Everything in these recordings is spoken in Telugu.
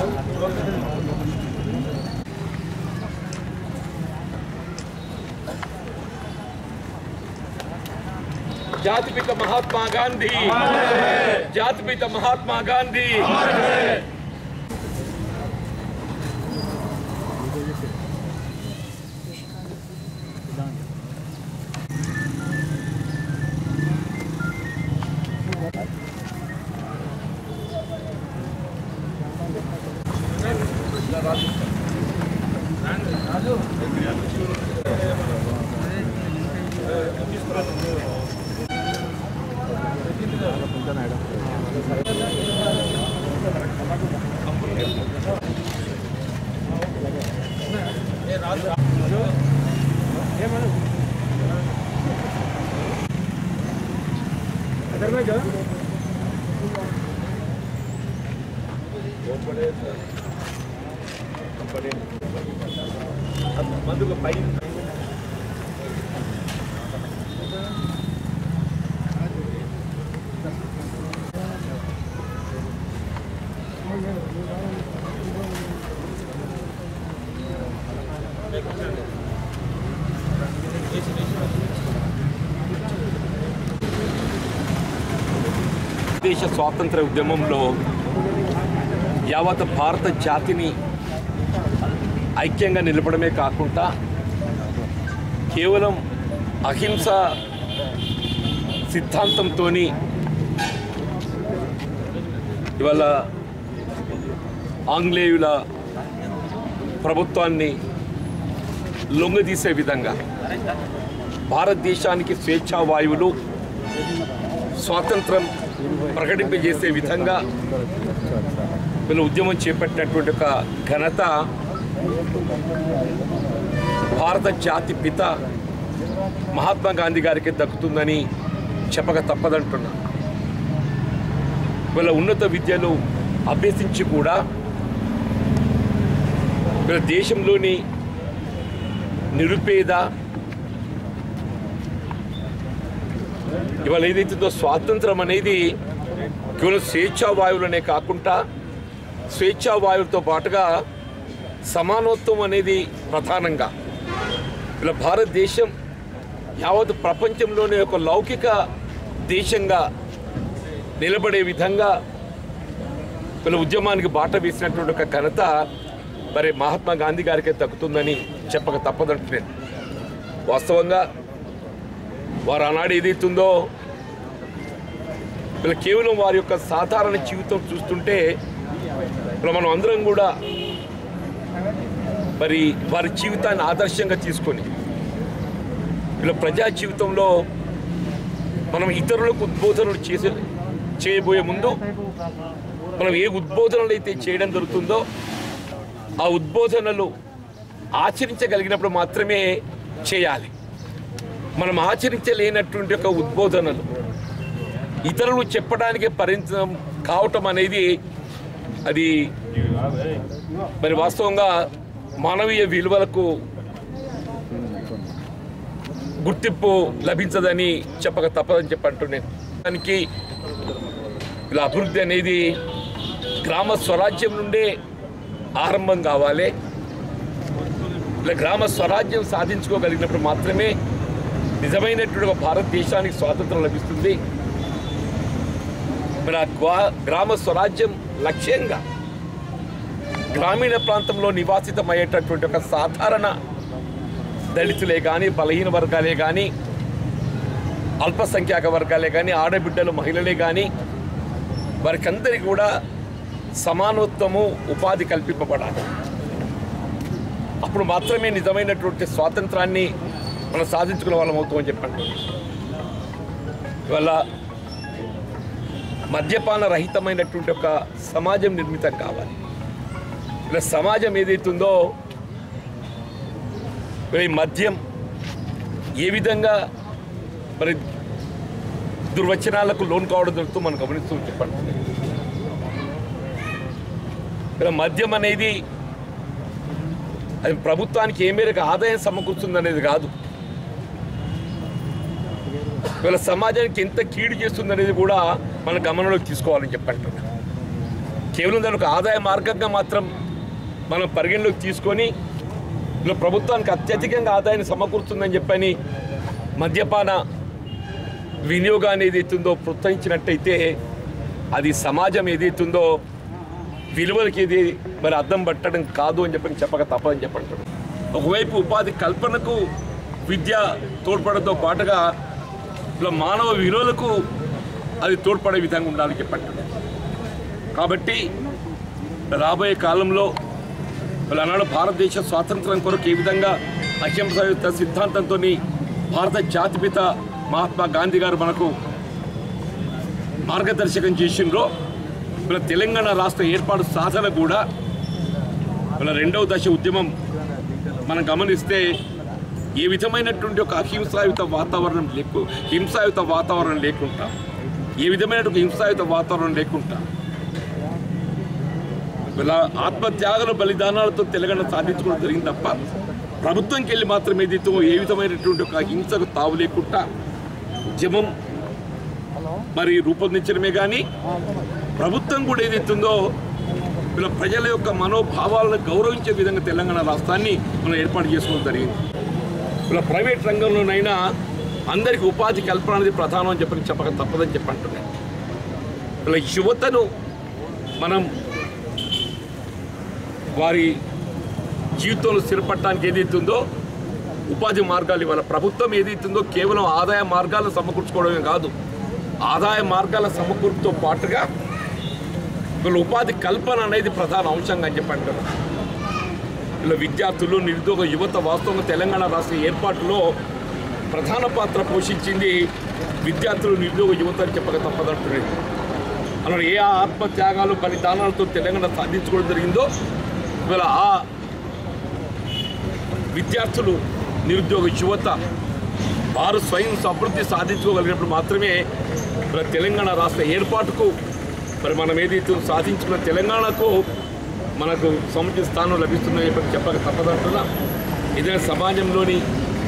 జాతిపిత మహాత్మా గాంధీ జాతిపిత మహాత్మా గాంధీ మందుకు పై దేశ స్వాతంత్ర ఉద్యమంలో యావత్ భారత జాతిని ఐక్యంగా నిలపడమే కాకుండా కేవలం అహింస సిద్ధాంతంతో ఇవాళ ఆంగ్లేయుల ప్రభుత్వాన్ని లొంగదీసే విధంగా భారతదేశానికి స్వేచ్ఛా వాయువులు స్వాతంత్రం ప్రకటింపజేసే విధంగా వీళ్ళు ఉద్యమం చేపట్టినటువంటి ఒక ఘనత భారత జాతి పిత మహాత్మా గాంధీ గారికి దక్కుతుందని చెప్పక తప్పదంటున్నా వీళ్ళ ఉన్నత విద్యలు అభ్యసించి కూడా వీళ్ళ దేశంలోని నిరుపేద ఇవాళ ఏదైతుందో స్వాతంత్రం అనేది కేవలం స్వేచ్ఛా వాయువులనే కాకుండా స్వేచ్ఛా వాయువులతో పాటుగా సమానత్వం అనేది ప్రధానంగా ఇలా భారతదేశం యావత్ ప్రపంచంలోనే ఒక లౌకిక దేశంగా నిలబడే విధంగా వీళ్ళ ఉద్యమానికి బాట వేసినటువంటి ఒక ఘనత మరి మహాత్మా గాంధీ గారికే దక్కుతుందని చెప్పక తప్పదంటున్నాను వాస్తవంగా వారు ఆనాడు ఏదైతుందో వీళ్ళు కేవలం వారి యొక్క సాధారణ జీవితం చూస్తుంటే ఇప్పుడు మనం అందరం కూడా మరి వారి జీవితాన్ని ఆదర్శంగా తీసుకొని ఇలా ప్రజా జీవితంలో మనం ఇతరులకు ఉద్బోధనలు చేసే చేయబోయే ముందు మనం ఏ ఉద్బోధనలు అయితే చేయడం జరుగుతుందో ఆ ఉద్బోధనలు ఆచరించగలిగినప్పుడు మాత్రమే చేయాలి మనం ఆచరించలేనటువంటి ఒక ఉద్బోధనలు ఇతరులు చెప్పడానికి పరిమితం కావటం అనేది అది మరి వాస్తవంగా మానవీయ విలువలకు గుర్తింపు లభించదని చెప్పక తప్పదని చెప్పి అంటున్నాను దానికి ఇలా అభివృద్ధి అనేది గ్రామ స్వరాజ్యం నుండే ఆరంభం కావాలి ఇలా గ్రామ స్వరాజ్యం సాధించుకోగలిగినప్పుడు మాత్రమే నిజమైనటువంటి ఒక భారతదేశానికి స్వాతంత్రం లభిస్తుంది మరి ఆ గ్వా- గ్రామ స్వరాజ్యం లక్ష్యంగా గ్రామీణ ప్రాంతంలో నివాసితమయ్యేటటువంటి ఒక సాధారణ దళితులే కానీ బలహీన వర్గాలే కానీ అల్పసంఖ్యాక వర్గాలే కానీ ఆడబిడ్డలు మహిళలే కానీ వారికందరికీ కూడా సమానత్వము ఉపాధి కల్పింపబడాలి అప్పుడు మాత్రమే నిజమైనటువంటి స్వాతంత్రాన్ని మనం సాధించుకునే వాళ్ళం అవుతామని చెప్పండి ఇవాళ మద్యపాన రహితమైనటువంటి ఒక సమాజం నిర్మితం కావాలి ఇలా సమాజం ఏదైతుందో మరి మద్యం ఏ విధంగా మరి దుర్వచనాలకు లోన్ కావడం జరుగుతుందో మనం గమనిస్తూ చెప్పండి ఇలా మద్యం అనేది అది ప్రభుత్వానికి ఏ మేరకు ఆదాయం సమకూరుతుంది అనేది కాదు వీళ్ళ సమాజానికి ఎంత కీడు చేస్తుంది అనేది కూడా మన గమనంలోకి తీసుకోవాలని చెప్పంటున్నా కేవలం దాని ఒక ఆదాయ మార్గంగా మాత్రం మనం పరిగణలోకి తీసుకొని ఇలా ప్రభుత్వానికి అత్యధికంగా ఆదాయాన్ని సమకూరుతుందని చెప్పని మద్యపాన వినియోగాన్ని ఏదైతుందో ప్రోత్సహించినట్టయితే అది సమాజం ఏదైతుందో విలువలకి ఇది మరి అద్దం పట్టడం కాదు అని చెప్పని చెప్పక తప్పదని చెప్పంటాడు ఒకవైపు ఉపాధి కల్పనకు విద్య తోడ్పడంతో పాటుగా ఇలా మానవ విలువలకు అది తోడ్పడే విధంగా ఉండాలని చెప్పంటాడు కాబట్టి రాబోయే కాలంలో వాళ్ళు అన్నాడు భారతదేశ స్వాతంత్రం కొరకు ఏ విధంగా అహింస సిద్ధాంతంతో భారత జాతిపిత మహాత్మా గాంధీ గారు మనకు మార్గదర్శకం చేసిండ్రో మన తెలంగాణ రాష్ట్ర ఏర్పాటు సాధన కూడా మన రెండవ దశ ఉద్యమం మనం గమనిస్తే ఏ విధమైనటువంటి ఒక అహింసాయుత వాతావరణం లేకు హింసాయుత వాతావరణం లేకుండా ఏ విధమైన ఒక హింసాయుత వాతావరణం లేకుండా ఇలా ఆత్మత్యాగల బలిదానాలతో తెలంగాణ సాధించుకోవడం జరిగింది తప్ప ప్రభుత్వంకి వెళ్ళి మాత్రం ఏదైతే ఏ విధమైనటువంటి ఒక హింసకు తావు లేకుండా ఉద్యమం మరి రూపొందించడమే కానీ ప్రభుత్వం కూడా ఏదైతుందో ఇలా ప్రజల యొక్క మనోభావాలను గౌరవించే విధంగా తెలంగాణ రాష్ట్రాన్ని మనం ఏర్పాటు చేసుకోవడం జరిగింది ఇలా ప్రైవేట్ రంగంలోనైనా అందరికీ ఉపాధి కల్పన అనేది ప్రధానం అని చెప్పని చెప్పక తప్పదని చెప్పి అంటున్నాను ఇలా యువతను మనం వారి జీవితంలో స్థిరపడటానికి ఏదైతుందో ఉపాధి మార్గాలు ఇవాళ ప్రభుత్వం ఏదైతుందో కేవలం ఆదాయ మార్గాలను సమకూర్చుకోవడమే కాదు ఆదాయ మార్గాల సమకూర్పుతో పాటుగా వీళ్ళ ఉపాధి కల్పన అనేది ప్రధాన అంశంగా అని చెప్పి అంటారు ఇలా విద్యార్థులు నిరుద్యోగ యువత వాస్తవంగా తెలంగాణ రాష్ట్ర ఏర్పాటులో ప్రధాన పాత్ర పోషించింది విద్యార్థులు నిరుద్యోగ యువత అని చెప్పక తప్పదంటున్నాడు అలా ఏ ఆత్మత్యాగాలు బలిదానాలతో తెలంగాణ సాధించుకోవడం జరిగిందో ఇవాళ ఆ విద్యార్థులు నిరుద్యోగ యువత వారు స్వయం సమృద్ధి సాధించుకోగలిగినప్పుడు మాత్రమే మన తెలంగాణ రాష్ట్ర ఏర్పాటుకు మరి మనం ఏదైతే సాధించుకున్న తెలంగాణకు మనకు సముచిత స్థానం లభిస్తుందని చెప్పి చెప్పక తప్పదంటున్నా ఇదే సమాజంలోని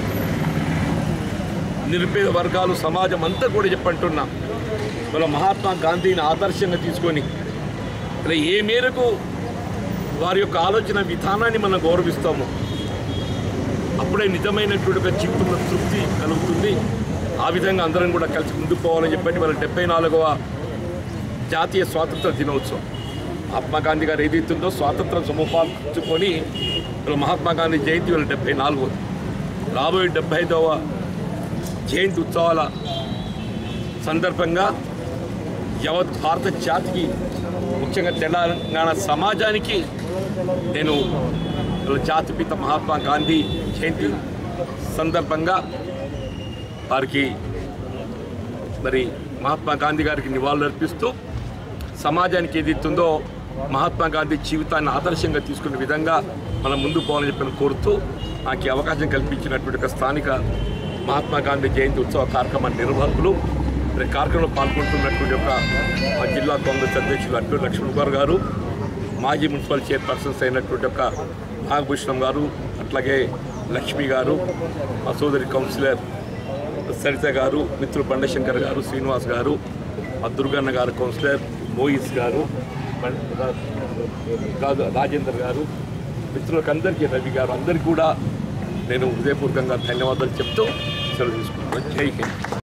నిరుపేద వర్గాలు సమాజం అంతా కూడా చెప్పంటున్నా మన మహాత్మా గాంధీని ఆదర్శంగా తీసుకొని ఇలా ఏ మేరకు వారి యొక్క ఆలోచన విధానాన్ని మనం గౌరవిస్తాము అప్పుడే నిజమైనటువంటి ఒక జీవితంలో తృప్తి కలుగుతుంది ఆ విధంగా అందరం కూడా కలిసి ముందుకు పోవాలని చెప్పండి వాళ్ళ డెబ్బై నాలుగవ జాతీయ స్వాతంత్ర దినోత్సవం మహాత్మా గాంధీ గారు ఏదైతుందో స్వాతంత్రం సముపార్చుకొని వీళ్ళ మహాత్మా గాంధీ జయంతి వీళ్ళ డెబ్బై నాలుగవ రాబోయే డెబ్బై ఐదవ జయంతి ఉత్సవాల సందర్భంగా యావత్ భారత జాతికి ముఖ్యంగా తెలంగాణ సమాజానికి నేను వాళ్ళ జాతిపిత మహాత్మా గాంధీ జయంతి సందర్భంగా వారికి మరి మహాత్మా గాంధీ గారికి నివాళులు అర్పిస్తూ సమాజానికి ఏదైతుందో మహాత్మా గాంధీ జీవితాన్ని ఆదర్శంగా తీసుకునే విధంగా మనం ముందుకు పోవాలని చెప్పి కోరుతూ నాకు ఈ అవకాశం కల్పించినటువంటి ఒక స్థానిక మహాత్మా గాంధీ జయంతి ఉత్సవ కార్యక్రమ నిర్వాహకులు మరి కార్యక్రమంలో పాల్గొంటున్నటువంటి ఒక మా జిల్లా కాంగ్రెస్ అధ్యక్షులు అడ్డు లక్ష్మణ్ గారు గారు మాజీ మున్సిపల్ చైర్పర్సన్స్ అయినటువంటి ఒక నాగభూషణం గారు అట్లాగే లక్ష్మి గారు మా సోదరి కౌన్సిలర్ సరిత గారు మిత్రులు బండశంకర్ గారు శ్రీనివాస్ గారు మా దుర్గన్న గారు కౌన్సిలర్ మోయిస్ గారు బం- కాదు రాజేందర్ గారు మిత్రులకు అందరికీ రవి గారు అందరికీ కూడా నేను హృదయపూర్వకంగా ధన్యవాదాలు చెప్తూ సెలవు తీసుకుంటున్నాను జై హింద్